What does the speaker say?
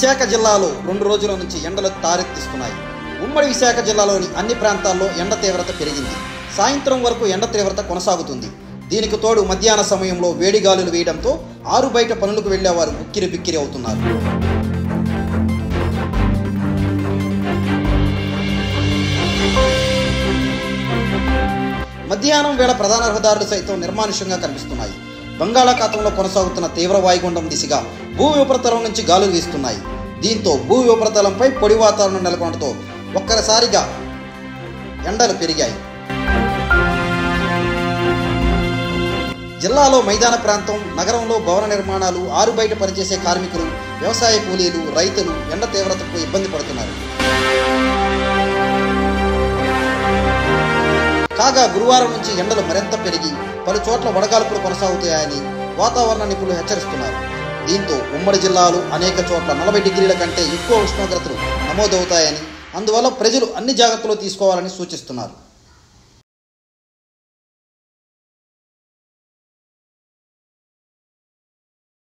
విశాఖ జిల్లాలో రెండు రోజుల నుంచి ఎండలు తారెత్తిస్తున్నాయి ఉమ్మడి విశాఖ జిల్లాలోని అన్ని ప్రాంతాల్లో ఎండ తీవ్రత పెరిగింది సాయంత్రం వరకు ఎండ తీవ్రత కొనసాగుతుంది దీనికి తోడు మధ్యాహ్న సమయంలో వేడి గాలులు వేయడంతో ఆరు బయట పనులకు వెళ్లేవారు ఉక్కిరి బిక్కిరి అవుతున్నారు మధ్యాహ్నం వేళ ప్రధాన రహదారులు సైతం నిర్మానుష్యంగా కనిపిస్తున్నాయి బంగాళాఖాతంలో కొనసాగుతున్న తీవ్ర వాయుగుండం దిశగా భూ ఉపరితలం నుంచి గాలులు వీస్తున్నాయి దీంతో భూ ఉపరితలంపై పొడి వాతావరణం నెలకొనడంతో ఒక్కసారిగా ఎండలు పెరిగాయి జిల్లాలో మైదాన ప్రాంతం నగరంలో భవన నిర్మాణాలు ఆరు బయట పనిచేసే కార్మికులు వ్యవసాయ కూలీలు రైతులు ఎండ తీవ్రతకు ఇబ్బంది పడుతున్నారు కాగా గురువారం నుంచి ఎండలు మరింత పెరిగి పలు చోట్ల వడగాల్పులు కొనసాగుతాయని వాతావరణ నిపుణులు హెచ్చరిస్తున్నారు దీంతో ఉమ్మడి జిల్లాలు అనేక చోట్ల నలభై డిగ్రీల కంటే ఎక్కువ ఉష్ణోగ్రతలు నమోదవుతాయని అందువల్ల ప్రజలు అన్ని జాగ్రత్తలు తీసుకోవాలని సూచిస్తున్నారు